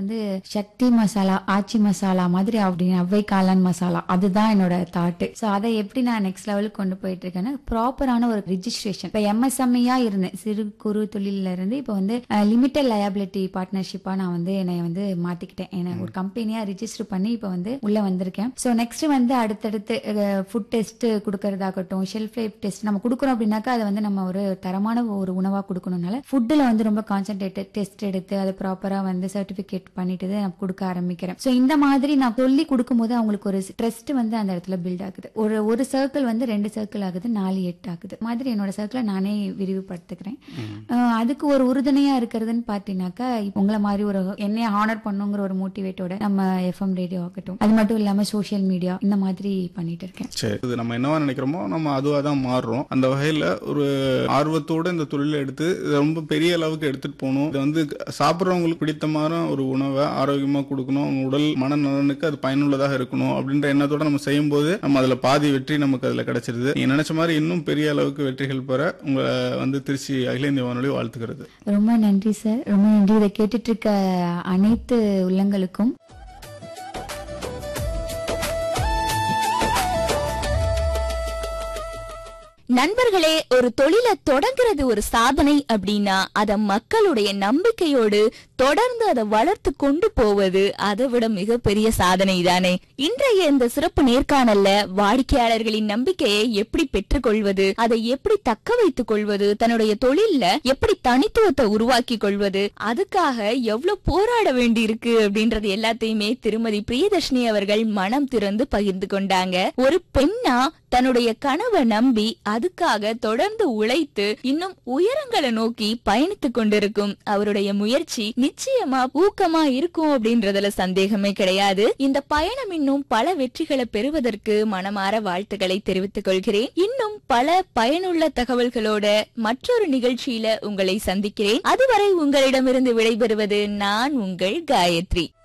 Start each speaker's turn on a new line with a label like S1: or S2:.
S1: வந்து சக்தி மசாலா ஆச்சி மசாலா மாதிரி அப்படி அவ்வை காளான் மசாலா அதுதான் என்னோட தாட்டு ஸோ அதை எப்படி நான் நெக்ஸ்ட் லெவலுக்கு கொண்டு போயிட்டு இருக்கேன்னா ப்ராப்பரான ஒரு ரிஜிஸ்ட்ரேஷன் இப்போ எம்எஸ்எம்இயா இருந்தேன் சிறு குறு தொழில இருந்து இப்போ வந்து லிமிட்டட் லயபிலிட்டி பார்ட்னர்ஷிப்பா நான் வந்து என்னை வந்து மாத்திக்கிட்டேன் என்னை ஒரு கம்பெனியா ரிஜிஸ்டர் பண்ணி இப்போ வந்து உள்ள வந்திருக்கேன் ஸோ நெக்ஸ்ட் வந்து அடுத்தடுத்து ஃபுட் டெஸ்ட் கொடுக்கறதாகட்டும் ஷெல்ஃப் லைஃப் டெஸ்ட் நம்ம கொடுக்குறோம் அப்படின்னாக்கா அதை வந்து நம்ம ஒரு தரமான ஒரு உணவா கொடுக்கணும்னால ஃபுட்டில் வந்து ரொம்ப கான்சென்ட்ரேட்டட் டெஸ்ட் எடுத்து அதை ப்ராப்பரா வந்து சர்டிபிகேட் பண்ணிட்டு தான் நான் கொடுக்க ஆரம்பிக்கிறேன் ஸோ இந்த மாதிரி நான் சொல்லி கொடுக்கும்போது அவங்களுக்கு ஒரு ட்ரஸ்ட் வந்து அந்த இடத்துல பில்ட் ஆகுது ஒரு ஒரு சர்க்கிள் வந்து ரெண்டு சர்க்கிள் ஆகுது நாலு எட்டு ஆகுது மாதிரி என்னோட சர்க்கிளை நானே விரிவுபடுத்துக்கிறேன் அஹ் அதுக்கு ஒரு உறுதுணையா இருக்கிறதுன்னு பார்த்தீங்கன்னாக்கா இப்ப உங்களை மாதிரி ஒரு என்னைய ஹானர் பண்ணுங்கிற ஒரு மோட்டிவேட்டோட நம்ம எஃப்எம் ரேடியோ ஆகட்டும் அது மட்டும் இல்லாம சோஷியல் மீடியா இந்த மாதிரி பண்ணிட்டு இருக்கேன்
S2: சரி இது நம்ம என்னவா நினைக்கிறோமோ நம்ம அதுவா தான் மாறுறோம் அந்த வகையில ஒரு ஆர்வத்தோட இந்த தொழிலை எடுத்து இதை ரொம்ப பெரிய அளவுக்கு எடுத்துட்டு போகணும் இதை வந்து சாப்பிட்றவங்களுக்கு பிடித்தமான ஒரு உணவை ஆரோக்கியமா கொடுக்கணும் அவங்க உடல் மனநலனுக்கு அது பயனுள்ளதாக இருக்கணும் அப்படின்ற எண்ணத்தோட நம்ம செய்யும்போது நம்ம அதுல பாதி வெற்றி நமக்கு அதுல கிடைச்சிருது நீங்க நினைச்ச மாதிரி இன்னும் பெரிய அளவுக்கு வெற்றிகள் பெற உங்களை வந்து திருச்சி அகில இந்திய வானொலி வாழ்த்துக்கிறது
S1: ரொம்ப நன்றி சார் ரொம்ப நன்றி இதை கேட்டுட்டு இருக்க அனைத்து உள்ளங்களுக்கும்
S3: நண்பர்களே ஒரு தொழிலை தொடங்குறது ஒரு சாதனை அப்படின்னா அத மக்களுடைய நம்பிக்கையோடு தொடர்ந்து அதை வளர்த்து கொண்டு போவது அதை விட மிகப்பெரிய சாதனை தானே இன்றைய இந்த சிறப்பு நேர்காணல்ல வாடிக்கையாளர்களின் நம்பிக்கையை எப்படி பெற்றுக்கொள்வது அதை எப்படி தக்க வைத்துக் கொள்வது தன்னுடைய தொழில்ல எப்படி தனித்துவத்தை உருவாக்கி கொள்வது அதுக்காக எவ்வளவு போராட வேண்டி இருக்கு அப்படின்றது எல்லாத்தையுமே திருமதி பிரியதர்ஷினி அவர்கள் மனம் திறந்து பகிர்ந்து கொண்டாங்க ஒரு பெண்ணா தன்னுடைய கனவை நம்பி அதுக்காக தொடர்ந்து உழைத்து இன்னும் உயரங்களை நோக்கி பயணித்துக் கொண்டிருக்கும் அவருடைய முயற்சி நிச்சயமா ஊக்கமா இருக்கும் அப்படின்றதுல சந்தேகமே கிடையாது இந்த பயணம் இன்னும் பல வெற்றிகளை பெறுவதற்கு மனமாற வாழ்த்துக்களை தெரிவித்துக் கொள்கிறேன் இன்னும் பல பயனுள்ள தகவல்களோட மற்றொரு நிகழ்ச்சியில உங்களை சந்திக்கிறேன் அதுவரை உங்களிடமிருந்து விடைபெறுவது நான் உங்கள் காயத்ரி